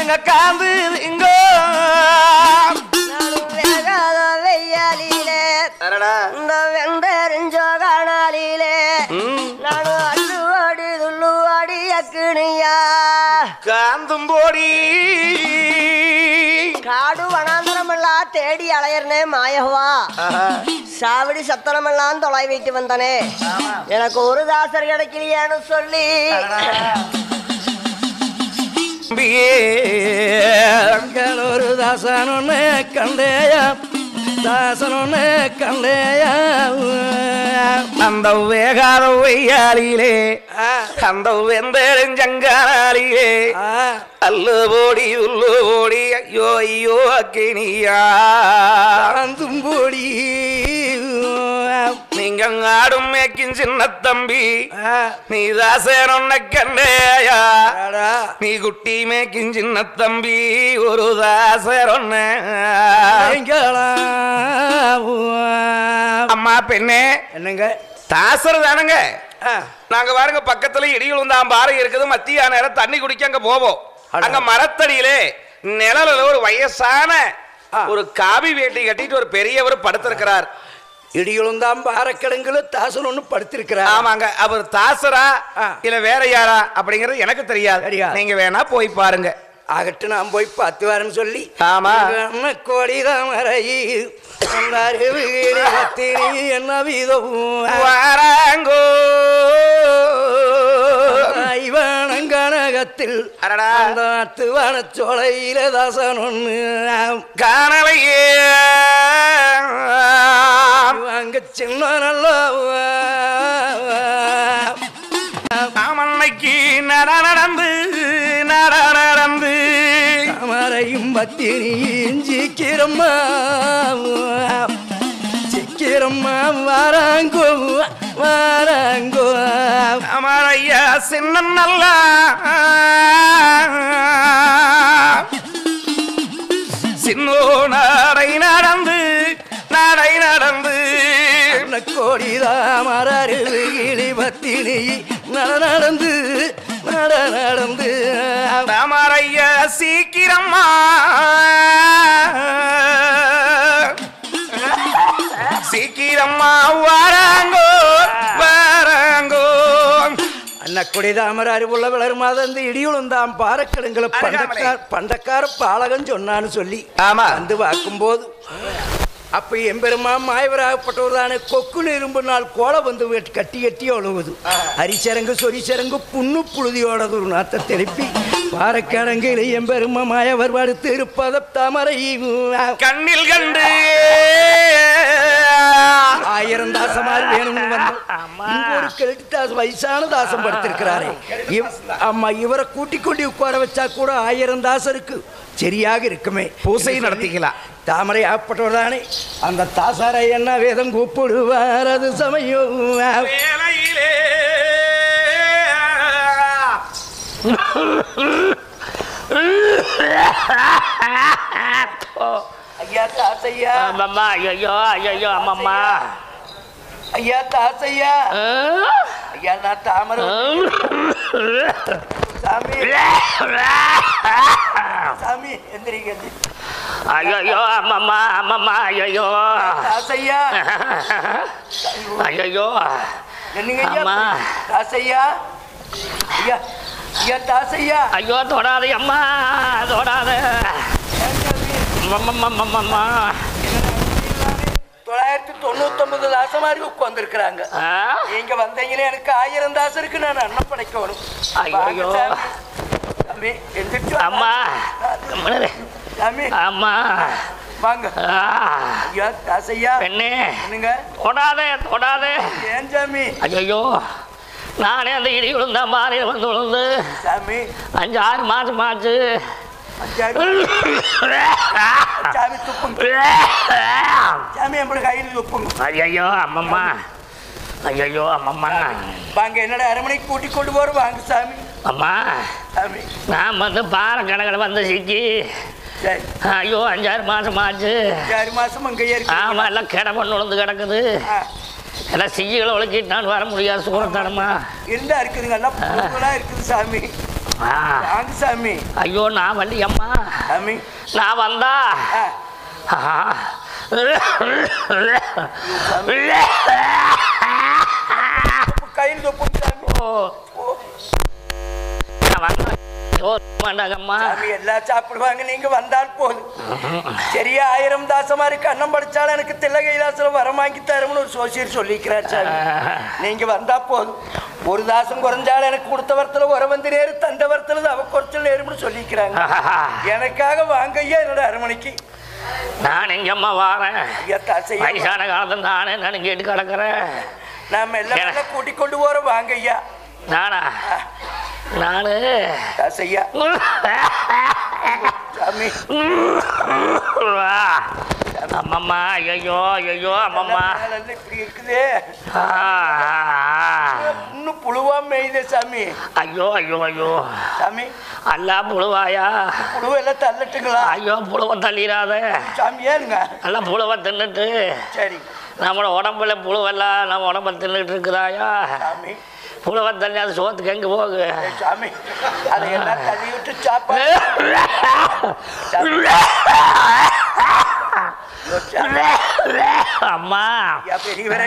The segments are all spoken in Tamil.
அங்க காந்துங்கோ நானும் வேகாத வெய்யாலிலே அரடா இந்த வெந்தறிஞ்சோ காணாலிலே ம், நானும் அள்ளு ஆடி துள்ளு ஆடி அக்கினியா காந்தும் போடி காடு வனாந்தரமெல்லாம் தேடி அலையறனே மாயவா ஆஹா. சாவடி சத்தனமெல்லாம் தொலை வைத்து வந்தனே எனக்கு ஒரு தாசர் கிடைக்கலையான்னு சொல்லி தம்பியே ஒரு தாசன் ஒன்று கண்டேயா தாசன் ஒன்று கண்டேயா அந்த வேகாத வெய்யாலிலே அந்த வெந்தெழுஞ்சங்காலிலே அல்லு போடி உள்ளு போடி ஐயோ ஐயோ அக்கினியா போடி நீங்க ஆடும் மேக்கின் சின்ன தம்பி நீ தாசன் ஒன்ன கண்டேயா நீ குட்டி மேக்கின் சின்ன தம்பி ஒரு தாசர் ஒன்ன அம்மா பெண்ணே என்னங்க தாசர் தானுங்க ஆ, நாங்க பாருங்க பக்கத்துல இடியுளுந்தான் பாறை இருக்குது மத்திய நேரம் தண்ணி குடிக்க அங்க போவோம் அட. அங்க மரத்தடியிலே நிழலில் ஒரு வயசான ஆ. ஒரு காவி வேட்டி கட்டிட்டு ஒரு பெரியவர் படுத்திருக்கிறார் இடியுளுந்தாம் பாரக்கிழங்குல தாசன் ஒண்ணு படுத்திருக்கிறார் ஆமாங்க அவர் தாசரா ஆ. இல்ல வேற யாரா அப்படிங்கறது எனக்கு தெரியாது தெரியாது. நீங்க வேணா போய் பாருங்க ஆகட்டு நான் போய் பார்த்து வரேன்னு சொல்லி ஆமா. கோடி தாமரை என்ன வீதம் வாராங்கோ இவனங்கனகத்தில் அடடா. அந்த அத்துவான சோலையில தாசன் ஒண்ணு காணலையே அங்க சின்ன நல்ல அன்னைக்கு நட நடந்து நட நடந்து தாமரையும் பத்தினியும் சீக்கிரமா சீக்கிரமா வாராங்கோ வாராங்கோ அமரையா சின்ன நல்ல சின்னோ நடை நடந்து நடை நடந்து கோடி தாமரரு கிளி பத்தினி நட நடந்து நட நடந்து அமரையா சீக்கிரமா சீக்கிரமா வராங்கோ வராங்கோ அன்னக்குடி தாமர அறிவுள்ள வளர் மாதந்து இடியுளுந்தாம் பாரக்கிழங்குல பண்டக்கார பண்டக்கார பாலகன் சொன்னான்னு சொல்லி ஆமா வந்து பார்க்கும்போது அப்ப எம்பெருமா மாயவராகப்பட்டவர்தானே கொக்கு இரும்பு நாள் கோலம் வந்து வெட்டி- கட்டி கட்டி ஒழுகுது அரிச்சரங்கு சொரிச்சரங்கு புண்ணு புழுதியோடது ஒரு நாத்தை திருப்பி பாரக்கிழங்கில் எம்பெருமா மாயவர் படுத்து இருப்பத தாமரை கண்ணில் கண்டு ஆயிரம் தாசமார் வேணும்னு வந்தோம் இங்க ஒரு கிழட்டு தாசம் வயசான தாசம் படுத்திருக்கிறாரே இவ்- ஆமா இவரை கூட்டிக் கொண்டு உட்கார வச்சா கூட ஆயிரம் தாசருக்கு சரியாக இருக்குமே பூசை நடத்திக்கலாம் தாமரை ஆப்பட்டவர் தானே அந்த தாசாரை என்ன வேதம் கூப்பிடுவார் அது சமயம் வேலையிலே ஐயா தாசையா அம்மம்மா ஐயோ ஐயோ அம்மம்மா ஐயா தாசையா ஐயா நான் தாமரை சாமி சாமி எந்திரிங்க எந்திரி. ஐயோ அம்மம்மா அம்மம்மா ஐயோ தாசையா ஐயோ என்னங்க ஐயா அம்மா. தாசையா ஐயா ஐயா தாசையா ஐயோ தொடாதே அம்மா தொடாத அம்மம்மா தொள்ளாயிரத்தி தொண்ணூத்தொன்பது தாசமாரி உட்காந்துருக்குறாங்க நீங்க வந்தீங்களே எனக்கு ஆயிரம் தாசருக்கு நான் அன்னம் படைக்கணும் ஐயோ. வாங்க சாமி. சாமி எந்திரிச்சு வாங்க. அம்மா சாமி அம்மா வாங்க ஆ, ஐயா தாசையா பெண்ணே என்னங்க தொடாதே தொடாதே ஏன் சாமி ஐயோ நானே அந்த இடி விழுந்த மாதிரி வந்து விழுந்து சாமி அஞ்சு ஆறு மாசம் ஆச்சு சாமி சாமி துப்புங்க சாமி எப்படி கையில் துப்புங்க ஐயோ அம்மம்மா ஐயோ அம்மம்மா வாங்க என்னடா அரமனைக்கு கூட்டி கொண்டு போறோம் வாங்க சாமி அம்மா சாமி நான் வந்து பாறை கணக்கில் வந்து சிக்கி சரி ஐயோ அஞ்சாறு மாசம் ஆச்சு ஆறு மாசம் அங்கேயே இருக்கு ஆமா எல்லாம் கிட பண்ணு விழுந்து கிடக்குது ஆ, எல்லாம் செய்யகளை உழைக்கிட்டு நான் வர முடியாது சூரத்தனமா இருந்தா இருக்குதுங்க எல்லாம் புழுங்களா இருக்குது சாமி ஆ. வாங்க சாமி ஐயோ நான் வள்ளியம்மா சாமி நான் வந்தா ஆ, ஆ. கையில் தொப்புங்க சாமி ஓ. நான் வந்தா ஐயோ, வேண்டாங்கம்மா சாமி எல்லாம் சாப்பிடுவாங்க நீங்க வந்தால் போதும் சரியா ஆயிரம் தாசமா இருக்கு அன்னம் படிச்சாலும் எனக்கு தில்ல கைலாசம் வரம் வாங்கி தரும்னு ஒரு சோசியர் சொல்லிக்கிறார் சாமி நீங்க வந்தா போதும் ஒரு தாசம் குறைஞ்சாலும் எனக்கு கொடுத்த வரத்துல உர வந்து நேரு தந்த வரத்துல அவ குறைச்சல் நேரும்னு சொல்லிக்கிறாங்க எனக்காக வாங்க ஐயா என்னோட அரமணிக்கு நான் எங்கம்மா வாரேன் ஐயா தாசையா வயசான காலத்துல நானே நான் கேட்டு கிடக்குறேன் நாம எல்லாம் கூட்டிக் கொண்டு போறோம் வாங்க ஐயா நானா நானு தாசையா சாமி அம்மம்மா ஐயோ ஐயோ அம்மம்மா மேலெல்லாம் இப்படி இருக்குதே ஆ, இன்னும் புழுவா மேயுதே சாமி ஐயோ ஐயோ ஐயோ சாமி அல்லா புழுவாயா புழுவெல்லாம் தள்ளட்டுங்களா ஐயோ புழுவ தள்ளிடாத சாமி ஏனுங்க நல்லா புழுவ தின்னுட்டு சரி நம்மளோட உடம்புல புழுவெல்லாம் நம்ம உடம்ப தின்னுட்டு இருக்குதாயா சாமி புழுவ தள்ளி அது சோத்துக்கு எங்க போகு ஏய், சாமி அதை எல்லாம் தள்ளி விட்டு சாப்பாடு சாமி, அம்மா ஐயா, பெரியவரே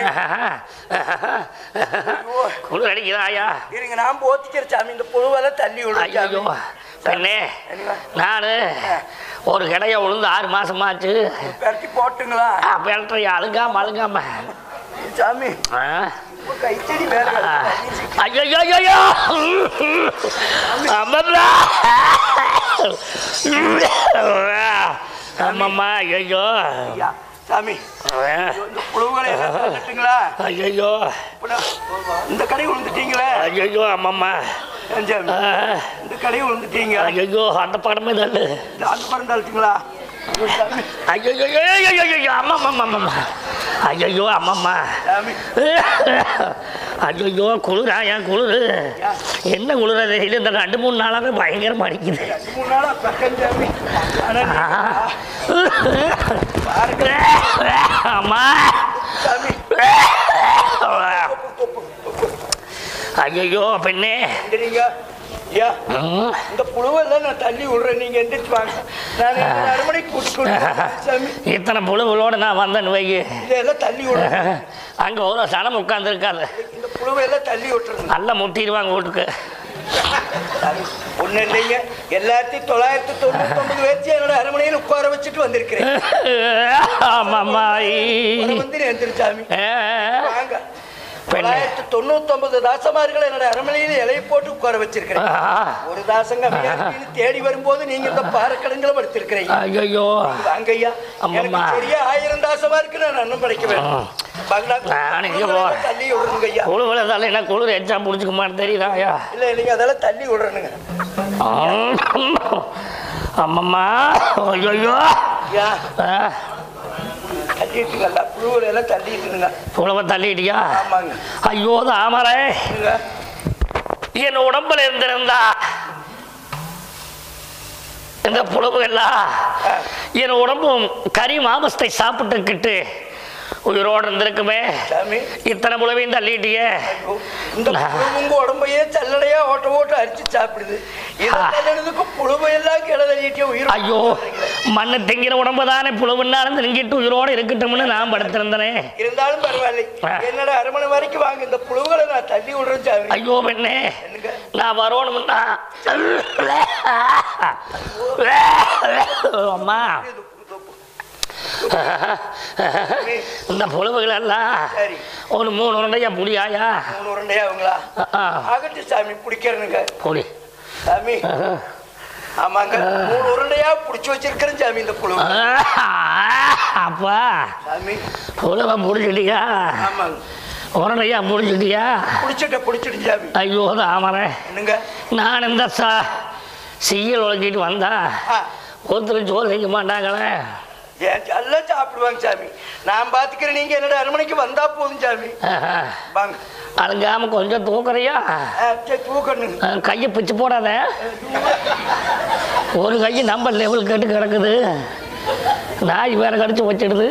குளிர் அடிக்குதாயா இருங்க நான் போத்திக்கிறேன் சாமி இந்த புழுவெல்லாம் தள்ளி விடுறேன் ஐயோ சாமி பெண்ணே என்னங்க? நான் ஒரு கடையை உளுந்து ஆறு மாசமாச்சு பெரட்டி போட்டுங்களா பெல்ட்ரி அழுங்காம அழுங்காம சாமி ஆ? உங்க கைச்செடி வேற ஐயோ ஐயோ அம்மம்மா அம்மம்மா ஐயோ ஐயா சாமி இந்த புழுவுகளை எல்லாம் தள்ளட்டுங்களா ஐயோ இப்ப இந்த கடை விழுந்துட்டீங்களே ஐயோ அம்மம்மா ஏன் சாமி இந்த கடை விழுந்துட்டீங்க ஐயோ அந்த படமே தள்ளு இந்த அந்த படம் தள்ளிட்டீங்களா ஐயோ, சாமி ஐயோ ஐயோ அம்மம்மா அம்மம்மா ஐயோ அம்மம்மா சாமி ஐயோ குளிரா ஏன் குளிரு என்ன குளிர தெரியல இந்த ரெண்டு மூணு நாளாவே பயங்கரமா அடிக்குது ரெண்டு மூணு நாளா பக்கம் சாமி ஆனா பாருங்க அம்மா சாமி ஐயோ பெண்ணே எந்திரிங்க ஐயா ம். இந்த புழுவெல்லாம் நான் தள்ளி விடுறேன் நீங்க எந்திரிச்சு வாங்க நான் இந்த அரைமணிக்கு கூட்டிட்டு சாமி இத்தனை புழுவுகளோட நான் வந்தேன்னு வை இதெல்லாம் தள்ளி விடுறேன் அங்க ஒரு சனம் உட்கார்ந்து இருக்காது இந்த புழுவையெல்லாம் தள்ளி விட்டுருங்க நல்லா முட்டிடுவாங்க வீட்டுக்கு ஒன்றும் இல்லைங்க எல்லாத்தையும் தொள்ளாயிரத்தி தொண்ணூத்தி ஒன்பது வச்சு என்னோட அரமனையில் உட்கார வச்சுட்டு வந்திருக்கிறேன் ஆமாம்மாய் உட்கார வந்து எந்திரிச்சாமி வாங்க பெண்ணே தொள்ளாயிரத்தி தொண்ணூத்தி ஒன்பது தாசமார்கள் என்னோட அரமனையில் இலையை போட்டு உட்கார வச்சிருக்கிறேன் ஒரு தாசங்க அப்படின்னு தேடி வரும்போது நீங்க இந்த பாறைக்கடங்களை படுத்திருக்கிறீங்க ஐயோ வாங்க ஐயா அம்மம்மா. எனக்கு சரியா ஆயிரம் தாசமா இருக்கு நான் அன்னம் படைக்க வேண்டும் பங்களா நான் இங்க போ- தள்ளி விடுறேங்க ஐயா குழு விழுந்தாலும் என்ன குளிர் எச்சா பிடிச்சிக்க மாட்டேன் தெரியுதாயா இல்ல இல்லைங்க அதெல்லாம் தள்ளி விடுறேனுங்க அம்மம்மா ஐயோ ஐயா தள்ளிட்டுங்கல்ல புழுவில் எல்லாம் தள்ளிட்டுங்க புலவை தள்ளிட்டியா ஆமாங்க ஐயோ தாமரை இருங்க. என் உடம்புல இருந்திருந்தா இந்த புலவுகள்லாம் என் உடம்பும் கறி மாமஸ்தை சாப்பிட்டுக்கிட்டு உயிரோடு இருந்திருக்குமே சாமி இத்தனை புலவையும் தள்ளிட்டியே ஐயோ, இந்த புழு உங்க உடம்பையே சல்லடையா ஓட்ட ஓட்ட அரிச்சு சாப்பிடுது இதை தள்ளனதுக்கு புழுவையெல்லாம் கிட தள்ளிட்டே உயிர் ஐயோ மண்ணு திங்கிற உடம்பு தானே புழுவுன்னாலும் திங்கிட்டு உயிரோடு இருக்கட்டும்னு நான் படுத்திருந்தனே இருந்தாலும் பரவாயில்லை ஆ. என்னோட அரமனை வரைக்கும் வாங்க இந்த புழுவுகளை நான் தள்ளி விடுறேன் சாமி ஐயோ பெண்ணே என்னங்க நான் வரணும்னா அம்மா இந்த புலவுகள் எல்லாம் சரி ஒரு மூணு உருண்டையா புளியாயா மூணு உருண்டையா அவங்களா ஆ, ஆகட்டும் சாமி பிடிக்கிறனுங்க புளி சாமி ஆமாங்க மூணு உருண்டையா புடிச்சு வச்சிருக்கிறேன் சாமி இந்த புழு அப்பா சாமி புலவை முடிச்சிட்டியா ஆமாங்க உருண்டையா முடிச்சிட்டியா புடிச்சிட்ட புடிச்சிட்டு சாமி ஐயோ தாமரை என்னங்க நான் இந்த சா சீயல் உழைச்சிட்டு வந்தா ஆ ஒருத்தர் சோறு செய்ய மாட்டாங்களே ஏன் எல்லாம் சாப்பிடுவாங்க சாமி நான் பாத்துக்கிறேன் நீங்க என்னோட அரமனைக்கு வந்தா போதும் சாமி வாங்க அழுங்காம கொஞ்சம் தூக்குறியா ஆ, சரி தூக்கணுங்க அஹ், கையை பிச்சு போடாத ஒரு கை நம்ம லெவல் கட்டு கிடக்குது நாய் வேற கடிச்சு வச்சிடுது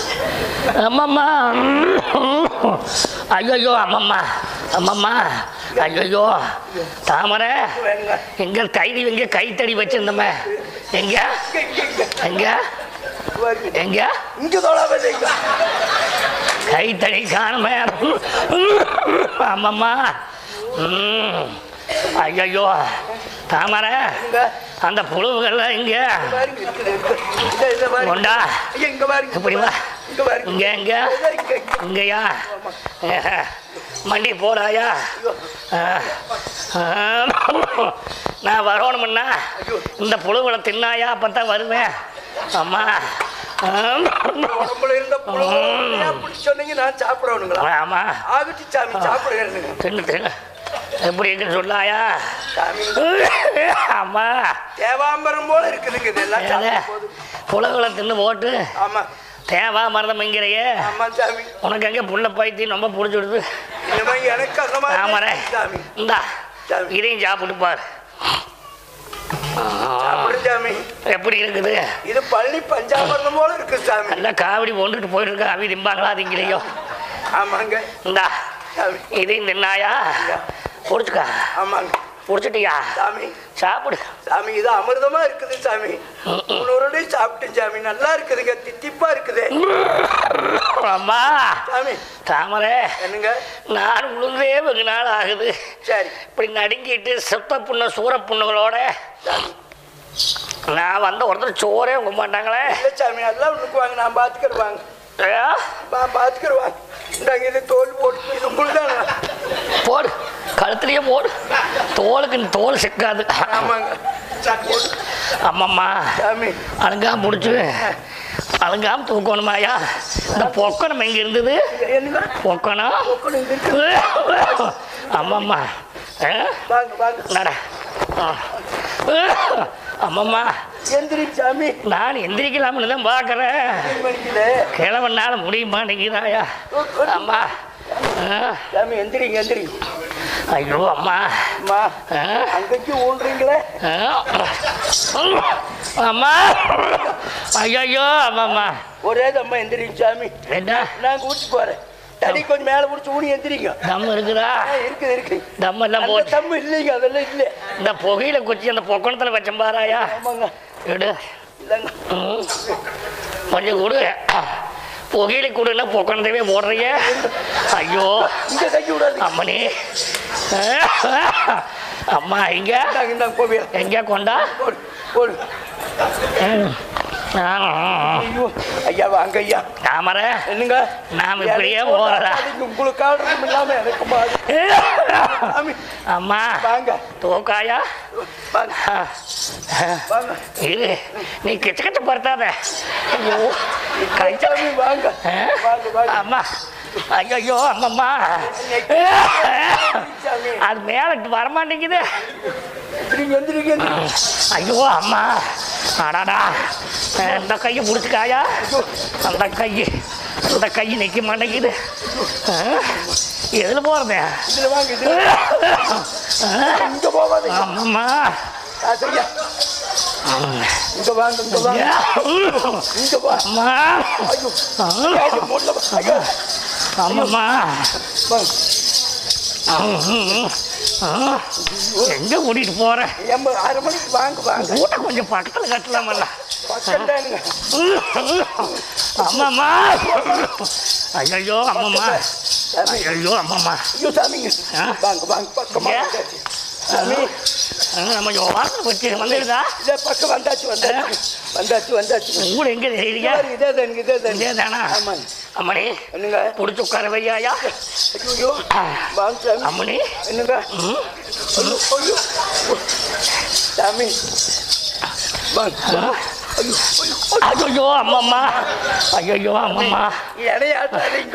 அம்மம்மா ஐயோ அம்மம்மா அம்மம்மா ஐயோ தாமரை வேணுங்க எங்க கைதி எங்க கைத்தடி வச்சிருந்தோமே எங்க இங்க, இங்க, இங்க. எங்க பாருங்க. எங்க இங்க தொடாம கைத்தடி காணுமே ஆமாம்மா ம் ஐயோ தாமரை அந்த புழுவுகள்லாம் இங்க பாருங்க இருக்குது, இருக்குது. இந்த, இந்த பாருங்க. கொண்டா ஐயா, இங்க பாருங்க இப்படி வா இங்க பாருங்க இங்க எங்க இங்க, இங்க, இங்க. இங்கயா மண்டி போடாயா நான் வரணும்னா இந்த புழுவலை தின்னாயா அப்பதான் வருவேன் அம்மா உடம்புல இருந்த புழு அப்படி சொன்னீங்க நான் சாப்பிடணுங்களா ஆமா ஆகட்டி சாமி சாப்பிடுங்க தின்னு தின்னு எப்படி இருக்குன்னு சொல்லாயா சாமி அம்மா தேவாம்பரம் போல இருக்குதுங்க இதெல்லாம் சாப்பிடும் போது புலவுகளை தின்னு போட்டு ஆமா தேவா மருதம்ங்கிறையே ஆமா சாமி உனக்கு எங்க புள்ள பைத்தியம் ரொம்ப பிடிச்சிடுது இனிமே எனக்கு அந்த மாதிரி ஆமாரே இருக்கு சாமி இந்தா சாமி. இதையும் சாப்பிட்டு பாரு சாப்பிடு சாமி எப்படி இருக்குது இது பழனி பஞ்சாமிர்தம் போல இருக்கு சாமி நல்லா காவடி கொண்டுட்டு போயிட்டு அவி திம்பாங்களா திங்கிறையோ ஆமாங்க இந்தா சாமி இதையும் தின்னாயா பிடிச்சிக்கா ஆமாங்க பிடிச்சிட்டியா சாமி சாப்பிடு சாமி இது அமிர்தமா இருக்குது சாமி முன்னூறு சாப்பிட்டேன் சாமி நல்லா இருக்குதுங்க தித்திப்பா இருக்குது அம்மா சாமி தாமரை என்னங்க நான் உளுந்தே வெகு நாள் ஆகுது சரி இப்படி நடுங்கிட்டு செத்த புண்ண சூற புண்ணுகளோட நான் வந்த ஒருத்தர் சோறே உங்க மாட்டாங்களே இல்ல சாமி நல்லா உனக்குவாங்க நான் பாத்துக்கிடுவாங்க ஏ? நான் பாத்துக்கிடுவாங்க இந்தாங்க இது தோல் போட்டு இது உங்களுக்கு போடு கழுத்துலயே போடு தோலுக்கு தோல் சிக்காது ஆமாங்க போடு. அம்மம்மா சாமி அழுங்காம பிடிச்சி அழுங்காம தூக்கணுமாயா இந்த பொக்கணம் எங்க இருந்தது என்னங்க பொக்கணம் உட்காந்து இங்க இருக்கு. அம்மம்மா ஆ? வாங்க வாங்க நட ஆ. அம்மம்மா எந்திரி சாமி நான் எந்திரிக்கலாம்னு தான் பார்க்குறேன் மணிக்குது கிழவனால முடிய மாட்டேங்கிறாயா அம்மா ஆ. சாமி எந்திரிங்க எந்திரிங்க ஐயோ அம்மா அம்மா ஆ. அங்கேயும் ஊன்றீங்களே ஆ. அம்மா ஐயோ அம்மாம்மா ஒரே அம்மா எந்திரிங்க சாமி என்ன நான் கூட்டி போறேன் தடி கொஞ்சம் மேல பிடிச்சி ஊனி எந்திரிங்க தம் இருக்குதா ஆ, இருக்குது இருக்கு தம் எல்லாம் அந்த போச்சு தம்மு இல்லைங்க அதெல்லாம் இல்லை இந்த புகையில குச்சி அந்த பொக்கணத்துல வச்சம் பாராயா ஆமாங்க எடு இல்லைங்க ம். கொஞ்சம் கொடு புகையில கொடுன்னா பொக்கணத்தவே போடுறீங்க ஐயோ இங்க கட்டி விடாது அம்மனி அம்மா இங்க இந்தாங்க இந்தாங்க கோவில் எங்க கொண்டா போடு போடு ம். ஆ. ஐயோ ஐயா வாங்க ஐயா தாமரை என்னங்க நாம இப்படியே எனக்கு போட்டா போறதா? அதுக்கு உங்களுக்கு ஆர்டரும் இல்லாம எனக்கு மாதிரி சாமி அம்மா வாங்க தூக்காயா வாங்க வாங்க இரு நீ கிச்ச கிச்ச படுத்தாத ஐயோ கைச்ச சாமி வாங்க வாங்க வாங்க அம்மா ஐயோ அம்மம்மா சாமி அது மேல வரமாட்டேங்குது எந்திரிங்க எந்திரிங்க எந்திரிங்க ஐயோ அம்மா அடாடா இந்த கையை பிடிச்சிக்காயா அந்த கை அந்த கை நிற்க மாட்டேங்குது ஆ? எதுல போறது இதுல வாங்க இதுல இங்க போகாதீங்க அம்மம்மா ஐயா இங்க வாங்க இங்க வாங்க இங்க வா அம்மா ஐயோ ஆ. ஐயோ, முதல்ல வா. ஐயோ அம்மம்மா வாங்க எங்க கூட்டிட்டு போற எம்ப அரை மணிக்கு வாங்க வாங்க ஊட்ட கொஞ்சம் பக்கத்துல கட்டலாமல்ல பக்கம் தானுங்க அம்மம்மா ஐயோ அம்மம்மா சாமி ஐயோ அம்மம்மா ஐயோ சாமிங்க ஆ? வாங்க வாங்க பக்கமா ஏன்? வந்தாச்சு. சாமி நம்ம வாசல் வச்சு வந்துடுதா இதே பக்கம் வந்தாச்சு வந்தாச்சு வந்தாச்சு வந்தாச்சு ஊட எங்க இதே தெரியலையா பாருங்க, இதே தானுங்க இதே இதே தானுங்க தானா ஆமாங்க அம்மணி என்னங்க புடிச்சு உட்கார வையாயா ஐயோ வாங்க சாமி அம்மணி என்னங்க ம். ஐயோ ஐயோ சாமி வாங்க ஆ? ஐயோ ஐயோ ஐயோ அம்மம்மா ஐயோ அம்மம்மா இடையாட்டாதீங்க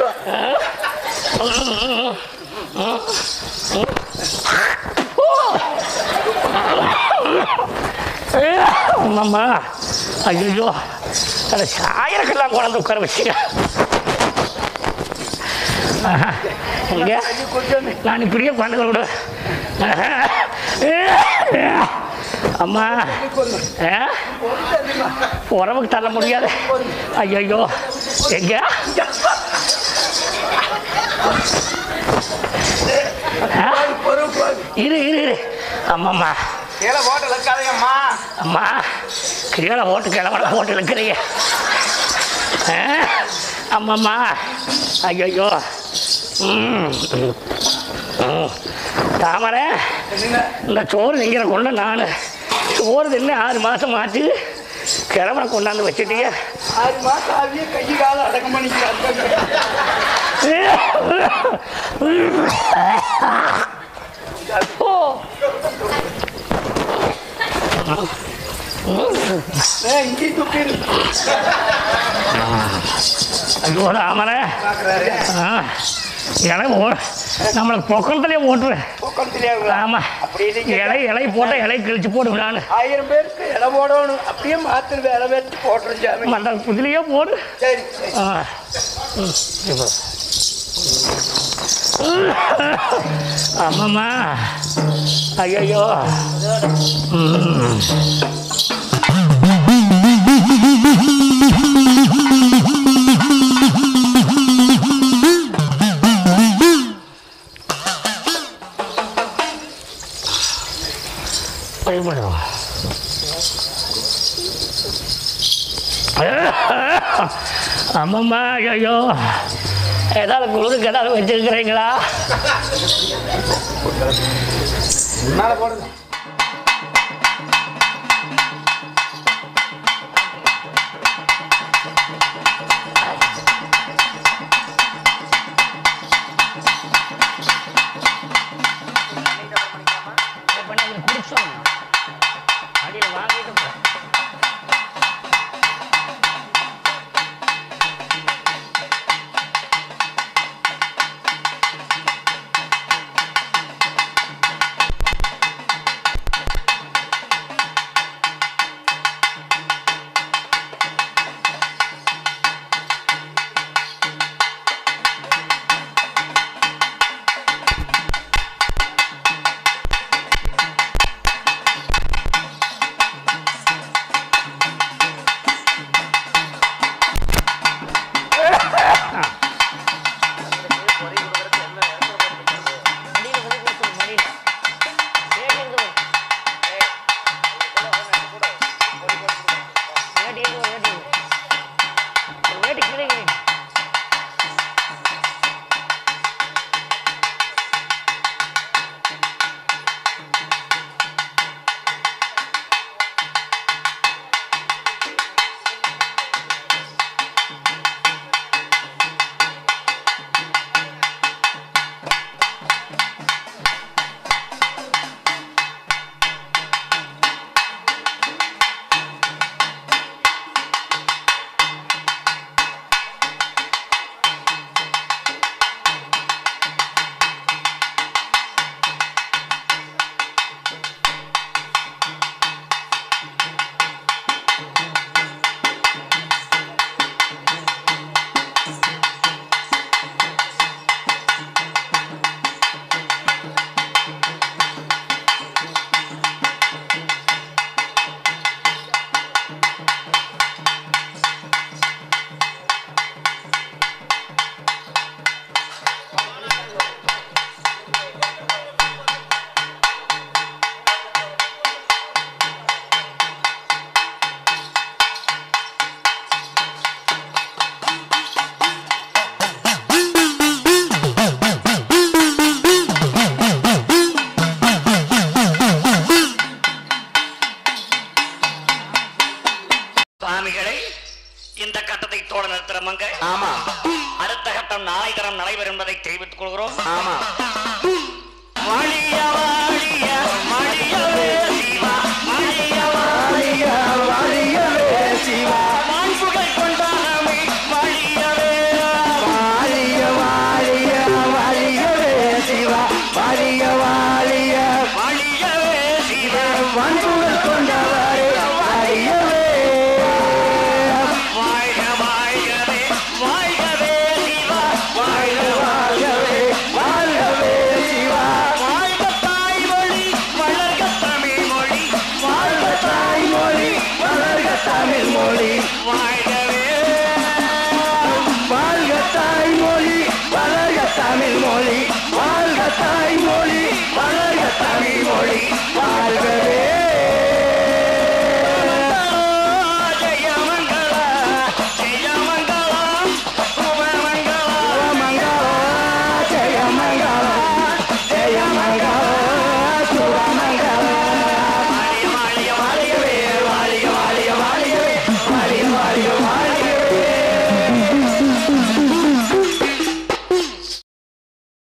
அம்மம்மா ஐயோ அதை சாயறக்கெல்லாம் கொண்டாந்து உட்கார வச்சுங்க ஆஹா. இங்க ஐயோ கொஞ்சம் நான் இப்படியே கொண்டு விடு அம்மா ஆ? உறவுக்கு தள்ள முடியாது ஐயோ எங்க ஆ? பொறுப்பு இரு இரு இரு அம்மாம்மா கீழே போட்டு இருக்காதீங்கம்மா அம்மா கீழே ஓட்டு கிளம்பட ஓட்டு இருக்கிறீங்க ஆ? அம்மம்மா ஐயோ ம் ம். தாமரை இந்த சோறு திங்கிற கொண்டு நான் சோறு தின்னு ஆறு மாதம் ஆச்சு கிழமரை கொண்டாந்து வச்சுட்டீங்க ஆறு மாசம் ஆகிய கை காலம் அடக்கம் பண்ணிக்கிறாங்க ஓ இங்கே துப்பிடு ஐயோ ராமரே பார்க்குறாரு ஆ இலை ஓ நம்மளுக்கு பொக்கலத்துலேயே ஓட்டுறேன் பக்கம் தெரியாது ஆமாம் அப்படி இல்லைங்க. இலை இலை போட்டால் இலை கிழிச்சு போடுவேன் நான் ஆயிரம் பேருக்கு இடம் போடணும் அப்படியே மாத்து வேலை வச்சு போட்டுரும் சாமி மற்ற புதிலையே போடு சரி ஆ ம், இப்போ. ஆமாம்மா ஐயோ ம் பயப்படுறோம் ஆமாம்மா ஐயோ ஏதாவது குளிருக்கு ஏதாவது வச்சிருக்கிறீங்களா மேலே போடுங்க அடியில் வாங்கிட்டு போ. அடியில் வந்து கொடுத்துரு, மடியில். வேட்டி இருந்து வரும். வேட்டி இருந்து வரும், வேட்டி இருந்து வரும். ஒரு வேட்டி கீழே வைங்க. சுவாமிகளை இந்த கட்டத்தை தோட நிறுத்துறமங்க ஆமா அடுத்த கட்டம் நாளை தரம் நடைபெறும் என்பதை தெரிவித்துக் கொள்கிறோம் ஆமா மணிய வாழிய மணியவே சிவா மணிய வாழிய மணியவே சிவா மாண்புகள் கொண்டாடமே மணியவே வாழிய வாழிய வாழியவே சிவா வாழிய வாழிய மணியவே சிவா வன்புகள் கொண்டவரே வாழியவே வாழ்க வாழ்கவே வாழ்கவே சிவா வாழ்க வாழ்கவே வாழ்கவே சிவா வாழ்க தாய்மொழி வளர்க தமிழ் மொழி வாழ்க தாய்மொழி வளர்க தமிழ் மொழி வாழ்க